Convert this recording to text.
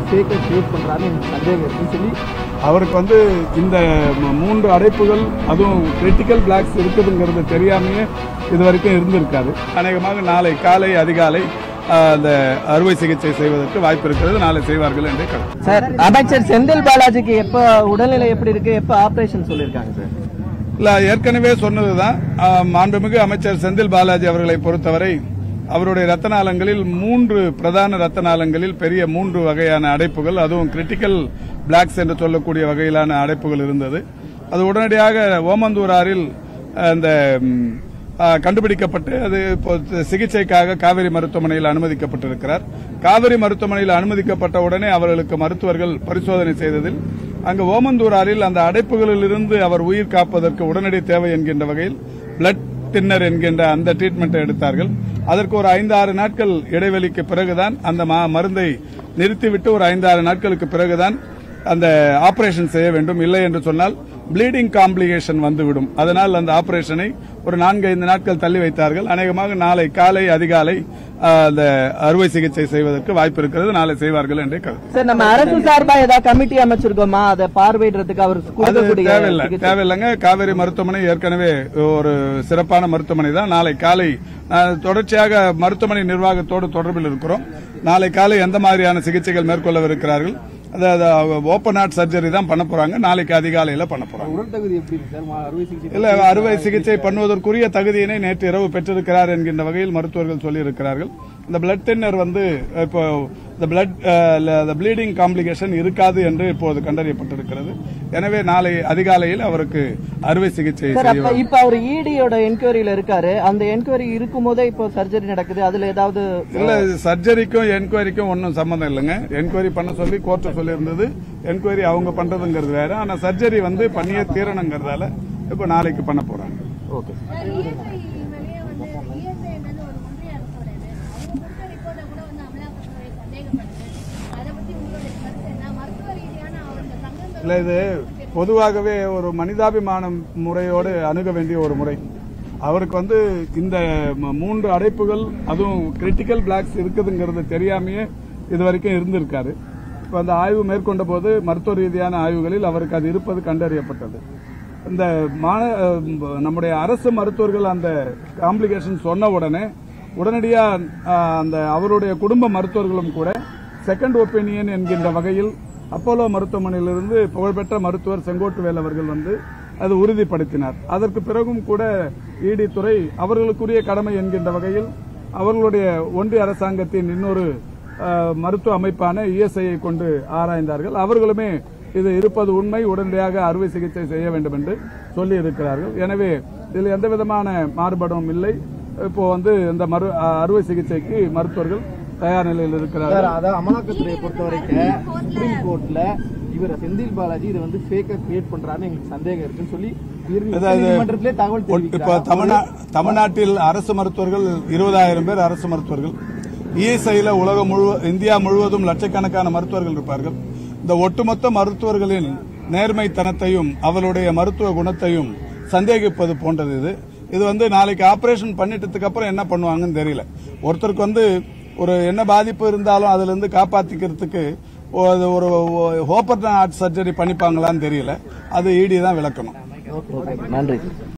ஃபேக்கை create பண்ணுறாருன்னு எனக்கு சந்தேகம் இருக்குன்னு சொல்லி அவருக்கு வந்து இந்த ம- மூன்று அடைப்புகள் அதுவும் கிரிட்டிக்கல் பிளாக்ஸ் இருக்குதுங்கிறது தெரியாமையே இது வரைக்கும் இருந்திருக்காது அநேகமாக நாளை காலை அதிகாலை ஆஹ், அந்த அறுவை சிகிச்சை செய்வதற்கு வாய்ப்பு இருக்கிறது நாளை செய்வார்கள் என்றே கருத்து சார் அமைச்சர் செந்தில் பாலாஜிக்கு எப்போ உடல்நிலை எப்படி இருக்கு எப்போ ஆப்ரேஷன் சொல்லியிருக்காங்க சார் இல்ல ஏற்கனவே சொன்னதுதான் ஆஹ், மாண்புமிகு அமைச்சர் செந்தில் பாலாஜி அவர்களை பொறுத்தவரை அவருடைய ரத்த நாளங்களில் மூன்று பிரதான ரத்த நாளங்களில் பெரிய மூன்று வகையான அடைப்புகள் அதுவும் கிரிட்டிக்கல் பிளாக்ஸ் என்று சொல்லக்கூடிய வகையிலான அடைப்புகள் இருந்தது அது உடனடியாக ஓமந்தூராரில் அந்த ம், ஆ, கண்டுபிடிக்கப்பட்டு அது இப்போ சிகிச்சைக்காக காவேரி மருத்துவமனையில் அனுமதிக்கப்பட்டிருக்கிறார் காவேரி மருத்துவமனையில் அனுமதிக்கப்பட்ட உடனே அவர்களுக்கு மருத்துவர்கள் பரிசோதனை செய்ததில் அங்கு ஓமந்தூராரில் அந்த அடைப்புகளில் இருந்து அவர் உயிர் காப்பதற்கு உடனடி தேவை என்கின்ற வகையில் பிளட் தின்னர் என்கின்ற அந்த ட்ரீட்மெண்ட்டை எடுத்தார்கள் அதற்கு ஒரு ஐந்து ஆறு நாட்கள் இடைவெளிக்கு பிறகுதான் அந்த மா- மருந்தை நிறுத்திவிட்டு ஒரு ஐந்து ஆறு நாட்களுக்கு பிறகுதான் அந்த ஆபரேஷன் செய்ய வேண்டும் இல்லை என்று சொன்னால் ப்ளீடிங் காம்ப்ளிகேஷன் வந்துவிடும் அதனால் அந்த ஆபரேஷனை ஒரு நான்கு ஐந்து நாட்கள் தள்ளி வைத்தார்கள் அநேகமாக நாளை காலை அதிகாலை ஆ, அந்த அறுவை சிகிச்சை செய்வதற்கு வாய்ப்பு இருக்கிறது நாளை செய்வார்கள் என்றே கருத்து சார் நம்ம அரசு சார்பா ஏதாவது கமிட்டி அமைச்சிருக்கோமா அதை பார்வையிடுறதுக்கு அவர் அது கொடுக்கக்கூடிய தேவையில்லை சிகிச்சை? தேவையில்லைங்க காவேரி மருத்துவமனை ஏற்கனவே ஒரு சிறப்பான மருத்துவமனை தான் நாளை காலை நான் தொடர்ச்சியாக மருத்துவமனை நிர்வாகத்தோடு தொடர்பில் இருக்கிறோம் நாளை காலை எந்த மாதிரியான சிகிச்சைகள் மேற்கொள்ளவிருக்கிறார்கள் அதாவது ஓப்பன் ஹார்ட் சர்ஜரி தான் பண்ண போறாங்க நாளைக்கு அதிகாலையில பண்ண போறாங்க உடல் தகுதி எப்படி இருக்கு சார் அறுவை சிகிச்சை இல்ல அறுவை சிகிச்சை பண்ணுவதற்குரிய தகுதியினை நேற்று இரவு பெற்றிருக்கிறார் என்கின்ற வகையில் மருத்துவர்கள் சொல்லியிருக்கிறார்கள் இந்த பிளட் தின்னர் வந்து இப்போ இந்த பிளட் ப்ளீடிங் காம்ப்ளிகேஷன் இருக்காது என்று இப்போது கண்டறியப்பட்டிருக்கிறது எனவே நாளை அதிகாலையில் அவருக்கு அறுவை சிகிச்சை சார் அப்ப செய்வார் இப்ப அவர் இடியோட என்கொயரியில இருக்காரு அந்த என்கொயரி இருக்கும் போதே இப்போ சர்ஜரி நடக்குது அதுல ஏதாவது இல்ல சர்ஜரிக்கும் என்கொயரிக்கும் ஒன்றும் சம்மந்தம் இல்லைங்க என்கொயரி பண்ண சொல்லி கோர்ட்டு சொல்லியிருந்தது என்கொயரி அவங்க பண்றதுங்கிறது வேற ஆனா சர்ஜரி வந்து பண்ணியே தீரணுங்கிறதால இப்போ நாளைக்கு பண்ண போறாங்க ஓகே சார், ESI வெளியே வந்து ESI என்னது ஒரு ஒன்றிய அரசோடது. அவங்க கொடுத்த report அ கூட வந்து அமலாக்கத்துறை சந்தேகப்படுது. அதை பத்தி உங்களுடைய கருத்து என்ன? மருத்துவ ரீதியான அவருடைய சங்கங்கள் இல்ல இது பொதுவாகவே ஒரு மனிதாபிமான முறையோடு அணுக வேண்டிய ஒரு முறை அவருக்கு வந்து இந்த ம- மூன்று அடைப்புகள் அதுவும் கிரிட்டிக்கல் பிளாக்ஸ் இருக்குதுங்கிறது தெரியாமையே இது வரைக்கும் இருந்திருக்காரு இப்போ அந்த ஆய்வு மேற்கொண்ட போது மருத்துவ ரீதியான ஆய்வுகளில் அவருக்கு அது இருப்பது கண்டறியப்பட்டது இந்த மான அஹ், நம்முடைய அரசு மருத்துவர்கள் அந்த காம்ப்ளிகேஷன் சொன்ன உடனே உடனடியா அஹ், அந்த அவருடைய குடும்ப மருத்துவர்களும் கூட செகண்ட் ஒப்பீனியன் என்கின்ற வகையில் அப்போலோ மருத்துவமனையிலிருந்து புகழ்பெற்ற மருத்துவர் செங்கோட்டுவேல் அவர்கள் வந்து அது உறுதிப்படுத்தினார் அதற்கு பிறகும் கூட இடி துறை அவர்களுக்குரிய கடமை என்கின்ற வகையில் அவர்களுடைய ஒன்றிய அரசாங்கத்தின் இன்னொரு அஹ், மருத்துவ அமைப்பான இஎஸ்ஐயை கொண்டு ஆராய்ந்தார்கள் அவர்களுமே இது இருப்பது உண்மை உடனடியாக அறுவை சிகிச்சை செய்ய வேண்டும் என்று சொல்லி இருக்கிறார்கள் எனவே இதில் எந்த விதமான மாறுபாடும் இல்லை இப்போ வந்து இந்த மறு அஹ், அறுவை சிகிச்சைக்கு மருத்துவர்கள் தயார் நிலையில் இருக்கிறார்கள் சார் அதான் அமலாக்கத்துறையை பொறுத்த வரைக்கும் சுப்ரீம் கோர்ட்ல இவர் செந்தில் பாலாஜி இதை வந்து ஃபேக்கா கிரியேட் பண்றாருன்னு எங்களுக்கு சந்தேகம் இருக்குன்னு சொல்லி உயர் அதாவது நீதிமன்றத்திலே தகவல் இப்போ தெரிவிக்கிறார் தமிழ்நா தமிழ்நாட்டில் அரசு மருத்துவர்கள் இருபதாயிரம் பேர் அரசு மருத்துவர்கள் இஎஸ்ஐல உலகம் முழு இந்தியா முழுவதும் லட்சக்கணக்கான மருத்துவர்கள் இருப்பார்கள் இந்த ஒட்டுமொத்த மருத்துவர்களின் நேர்மைத்தனத்தையும் அவருடைய மருத்துவ குணத்தையும் சந்தேகிப்பது போன்றது இது இது வந்து நாளைக்கு ஆபரேஷன் பண்ணிட்டதுக்கு அப்புறம் என்ன பண்ணுவாங்கன்னு தெரியல ஒருத்தருக்கு வந்து ஒரு என்ன பாதிப்பு இருந்தாலும் அதுல இருந்து காப்பாத்திக்கிறதுக்கு ஒரு ஒரு ஓப்பன் ஹார்ட் சர்ஜரி பண்ணிப்பாங்களான்னு தெரியல அது இடி தான் விளக்கணும் நன்றி